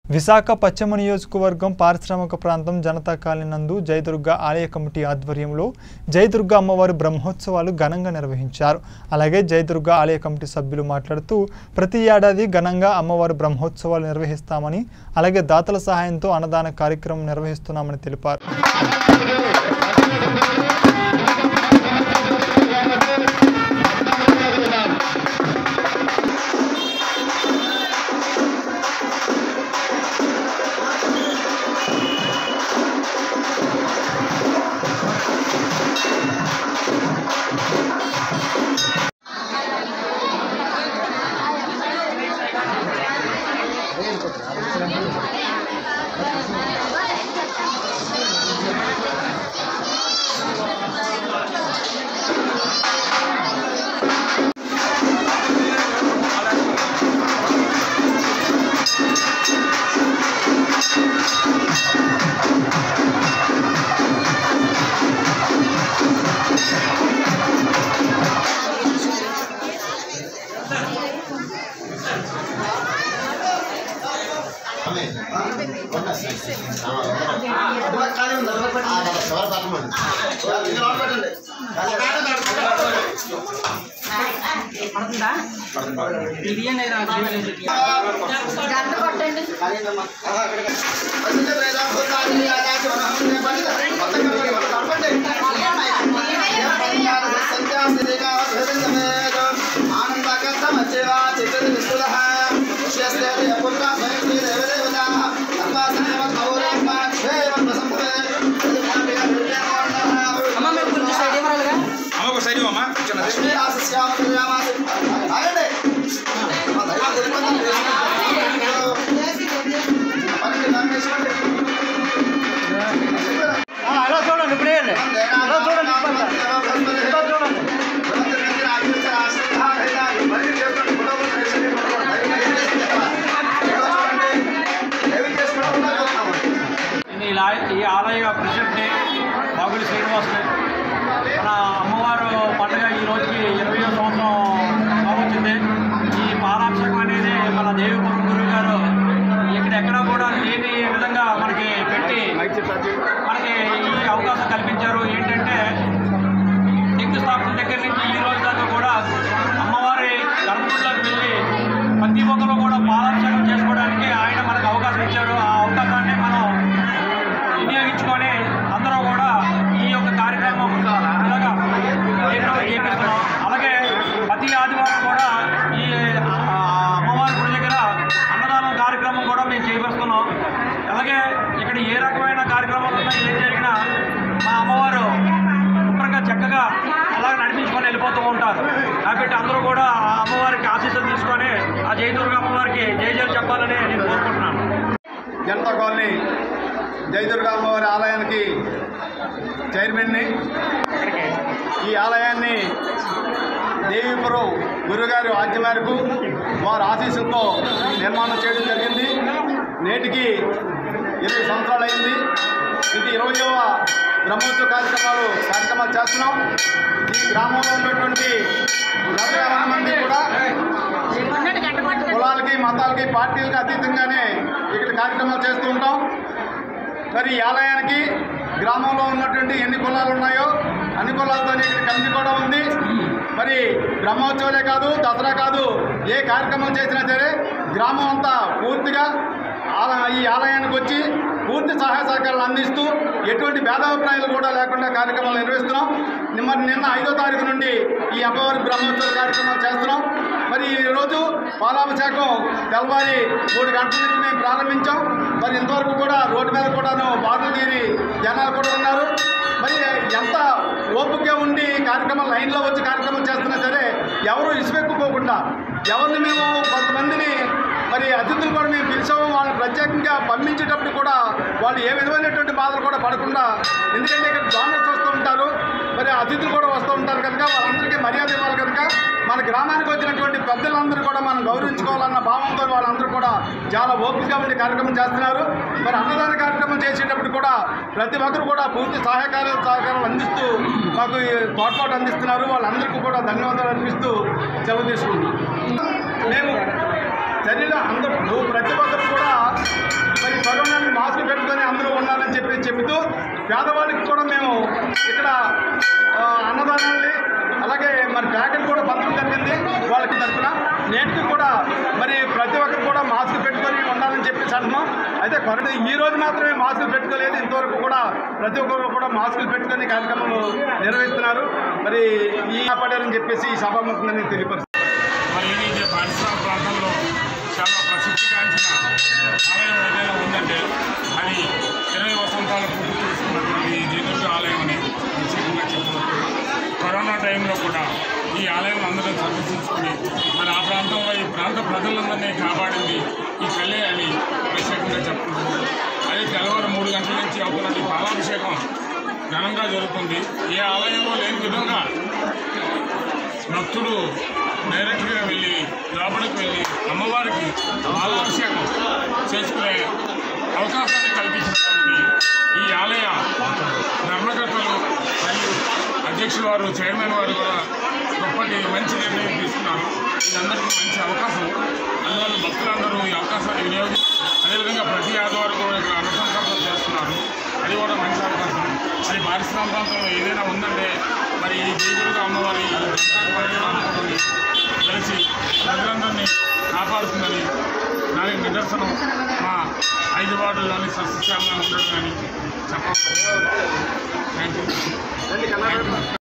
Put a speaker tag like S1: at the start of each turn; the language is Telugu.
S1: విశాఖ పశ్చిమ నియోజకవర్గం పారిశ్రామిక ప్రాంతం జనతా కాలనీ నందు జయదుర్గ ఆలయ కమిటీ ఆధ్వర్యంలో జయదుర్గ అమ్మవారి బ్రహ్మోత్సవాలు ఘనంగా నిర్వహించారు అలాగే జయదుర్గ ఆలయ కమిటీ సభ్యులు మాట్లాడుతూ ప్రతి ఏడాది ఘనంగా అమ్మవారి బ్రహ్మోత్సవాలు నిర్వహిస్తామని అలాగే దాతల సహాయంతో అన్నదాన కార్యక్రమం నిర్వహిస్తున్నామని తెలిపారు
S2: పడుతుందా బిర్యానీ రా
S3: గంట కొట్టండి
S2: అమ్మ మీరు కొంచెం సైడ్ ఇవ్వరాలుగా
S4: అమ్మ ఒక సైడ్ అమ్మ కూర్చున్నది
S1: అలా చూడండి ఇప్పుడు అలా చూడండి ఇలా చూడండి
S5: ఈ లా- ఈ ఆలయ ప్రెసిడెంట్ని బాగుడి శ్రీనివాసుని మన అమ్మవారు పండుగ ఈ రోజుకి ఇరవయో సంవత్సరం కావచ్చింది ఈ పాలాభిషేకం అనేది మన దేవిపురం గురువు గారు ఇక్కడెక్కడా కూడా లేని విధంగా మనకి పెట్టి మనకి ఈ అవకాశం కల్పించారు ఏంటంటే శంకుస్థాపన దగ్గర నుంచి ఈ రోజు దాకా కూడా అమ్మవారి గర్భగుడిలోకి వెళ్ళి ప్రతి ఒక్కరు కూడా పాలాభిషేకం చేసుకోవడానికి ఆయన మనకు అవకాశం ఇచ్చారు ఆ అవకాశాన్ని మనం వినియోగించుకొని అందరూ కూడా ఈ యొక్క కార్యక్రమం ఇలాగా ఎన్నో చేపిస్తున్నాం అలాగే ప్రతి ఆదివారం కూడా ఈ ఆ, అమ్మవారి గుడి దగ్గర అన్నదానం కార్యక్రమం కూడా మేము చేపడుతున్నాం అలాగే ఇక్కడ ఏ రకమైన కార్యక్రమాలు ఉన్నా ఏం జరిగినా మా అమ్మవారు శుభ్రంగా చక్కగా అలా నడిపించుకొని వెళ్ళిపోతూ ఉంటారు కాబట్టి అందరూ కూడా ఆ అమ్మవారికి ఆశీస్సులు తీసుకొని ఆ జయదుర్గ అమ్మవారికి జయ జయలు చెప్పాలని నేను కోరుకుంటున్నాను
S4: జనతా కాలనీ జయదుర్గ అమ్మవారి ఆలయానికి చైర్మన్ని ఈ ఆలయాన్ని దేవీపురం గురుగారి ఆజ్ఞ మేరకు వారి ఆశీస్సులతో నిర్మాణం చేయడం జరిగింది నేటికి ఇరవై సంవత్సరాలు అయింది ఇది ఇరవయవ బ్రహ్మోత్సవ కార్యక్రమాలు కార్యక్రమాలు చేస్తున్నాం ఈ గ్రామంలో ఉన్నటువంటి నలభై యాభై మంది కూడా కులాలకి మతాలకి పార్టీలకి అతీతంగానే ఇక్కడ కార్యక్రమాలు చేస్తూ ఉంటాం మరి ఈ ఆలయానికి గ్రామంలో ఉన్నటువంటి ఎన్ని కులాలు ఉన్నాయో అన్ని కులాలతో ఇక్కడ కమిటీ కూడా ఉంది మరి బ్రహ్మోత్సవాలే కాదు దసరా కాదు ఏ కార్యక్రమం చేసినా సరే గ్రామం అంతా పూర్తిగా ఆల- ఈ ఆలయానికి వచ్చి పూర్తి సహాయ సహకారాలు అందిస్తూ ఎటువంటి భేదాభిప్రాయాలు కూడా లేకుండా కార్యక్రమాలు నిర్వహిస్తున్నాం మరి నిన్న ఐదో తారీఖు నుండి ఈ అమ్మవారి బ్రహ్మోత్సవ కార్యక్రమాలు చేస్తున్నాం మరి ఈరోజు పాలాభిషేకం తెల్లవారి మూడు గంటల నుంచి మేము ప్రారంభించాం మరి ఇంతవరకు కూడా రోడ్డు మీద కూడాను బారులు తీరి జనాలు కూడా ఉన్నారు మరి ఎంత ఓపిక ఉండి ఈ కార్యక్రమం లైన్లో వచ్చి కార్యక్రమం చేస్తున్నా సరే ఎవరు ఇసుపెక్కుకోకుండా ఎవరిని మేము కొంతమందిని మరి అతిథులు కూడా మేము పిలిచాము వాళ్ళని ప్రత్యేకంగా పంపించేటప్పుడు కూడా వాళ్ళు ఏ విధమైనటువంటి బాధలు కూడా పడకుండా ఎందుకంటే ఇక్కడ డోనర్స్ వస్తూ ఉంటారు మరి అతిథులు కూడా వస్తూ ఉంటారు కనుక వాళ్ళందరికీ మర్యాద ఇవ్వాలి కనుక మన గ్రామానికి వచ్చినటువంటి పెద్దలందరూ కూడా మనం గౌరవించుకోవాలన్న భావంతో వాళ్ళందరూ కూడా చాలా ఓపికగా ఉండి కార్యక్రమం చేస్తున్నారు మరి అన్నదాన కార్యక్రమం చేసేటప్పుడు కూడా ప్రతి ఒక్కరు కూడా పూర్తి సహాయకార సహకారాలు అందిస్తూ మాకు ఈ తోడ్పాటు అందిస్తున్నారు వాళ్ళందరికీ కూడా ధన్యవాదాలు అనిపిస్తూ సెలవు తీసుకుంటున్నాం మేము చర్యలు అందరూ ప్రతి ఒక్కరు కూడా పేదవాళ్ళకి కూడా మేము ఇక్కడ ఆ, అన్నదానాన్ని అలాగే మరి ప్యాకెట్ కూడా పంచడం జరిగింది వాళ్ళకి తరఫున నేటికి కూడా మరి ప్రతి ఒక్కరు కూడా మాస్క్ పెట్టుకొని ఉండాలని చెప్పేసి అంటున్నాం అయితే కొరత ఈ రోజు మాత్రమే మాస్కులు పెట్టుకోలేదు ఇంతవరకు కూడా ప్రతి ఒక్కరు కూడా మాస్కులు పెట్టుకొని కార్యక్రమాలు నిర్వహిస్తున్నారు మరి ఈ కాపాడారని చెప్పేసి ఈ సభాముఖంగా నేను తెలియపరుస్తున్నాను
S6: మరి ఏదైతే పారిశ్రామిక ప్రాంతంలో చాలా ప్రసిద్ధిగాంచిన ఆలయం ఏదైనా ఉందంటే అది ఇరవై వసంతాలు పూర్తి చేసుకున్నటువంటి ఈ జగన్ ఆలయం అని ప్రత్యేకంగా చెప్పవచ్చు కరోనా టైంలో కూడా ఈ ఆలయం అందరూ సందర్శించుకుని మరి ఆ ప్రాంతంలో ఈ ప్రాంత ప్రజలందరినీ కాపాడింది ఈ తల్లి అని ప్రత్యేకంగా చెప్పుకుంటున్నాం అదే తెల్లవారు మూడు గంటల నుంచి అవుతున్నటువంటి పాలాభిషేకం ఘనంగా జరుగుతుంది ఏ ఆలయంలో లేని విధంగా భక్తుడు డైరెక్ట్గా వెళ్ళి లోపలికి వెళ్ళి అమ్మవారికి పాలాభిషేకం చేసుకునే అవకాశాన్ని కల్పించినటువంటి ఈ ఆలయ ధర్మకర్తలు మరియు అధ్యక్షుల వారు చైర్మన్ వారు కూడా గొప్పటి మంచి నిర్ణయం తీసుకున్నారు ఇదందరికీ మంచి అవకాశం అందువల్ల భక్తులందరూ ఈ అవకాశాన్ని వినియోగించి అదేవిధంగా ప్రతి ఆదివారం కూడా ఇక్కడ అనుసంధానం చేస్తున్నారు అది కూడా మంచి అవకాశం మరి పారిశ్రామిక ప్రాంతంలో ఏదైనా ఉందంటే మరి ఈ జయదుర్గ అమ్మవారి ఈ జగన్నాథ కలిసి ప్రజలందరినీ కాపాడుతుందని దానికి నిదర్శనం మా ఐదు వార్డుల్లోని సస్యశ్యామలా ఉండడం కానీ చెప్పవచ్చు థ్యాంక్ యూ